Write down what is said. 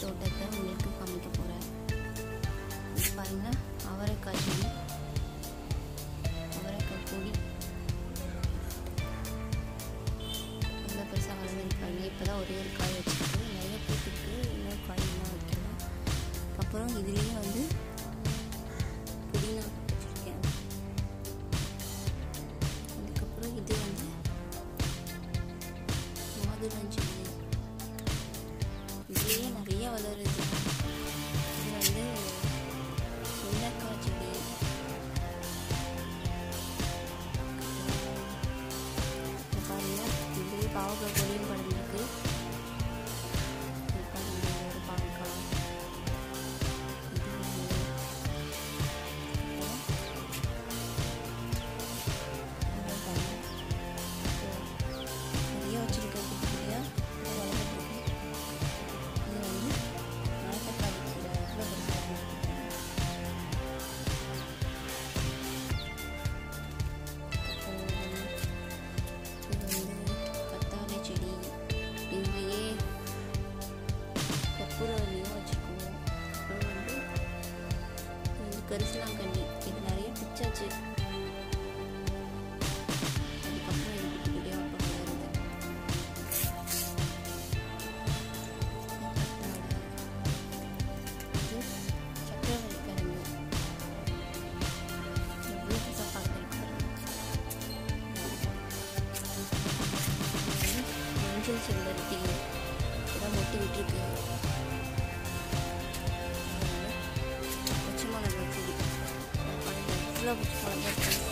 தோட்டத்தை உங்களுக்கு காமிக்க போகிறேன் பாருங்க அவரைக்காய் செடி அவரைக்காய் கொடி நல்லா பெருசாக வளர்ந்துருக்காங்க இப்போ தான் ஒரே ஒரு காய் வச்சுருக்கு நிறைய பூத்துக்கு இன்னும் காயெல்லாம் வைக்கல அப்புறம் இதுலேயே வந்து புதினா வச்சுருக்கேன் அதுக்கப்புறம் இது வந்து மாதுளஞ்செடி இதுலேயே நிறைய வளருது இது வந்து சுண்டக்காய் செடி இங்க பாருங்க இதுலேயே பாவக்காய் கொடியும் படர்ந்துருக்கு இங்க பாருங்க இது ஒரு பாவக்காய் இது ஒண்ணு. அப்புறம் இங்க பாருங்க. நிறைய வச்சிருக்கிறது இல்லையா இது வளர்ந்துட்டு இருக்கு. இது வந்து மணத்தக்காளி கீரை எவ்வளோ பெருசாக இருக்கு இது வந்து கத்தாழை செடி இதுலேயே கற்பூரவல்லியும் வச்சுக்குவோம் அப்புறம் வந்து இது வந்து கரிசலாங்கண்ணி இது நிறைய பிச்சாச்சு அதுக்கப்புறம் இது குட்டி குட்டியாக அப்போ வளருது இது சக்கரவள்ளி கிழங்கு எவ்வளோ பெருசாக பார்க்குறேன் மஞ்சள் செம்பருத்தி இதான் மொட்டு விட்டுருக்கு பச்சை மிளகாய் செடி பாருங்க எவ்வளோ பச்சை மிளகாய் இருக்கு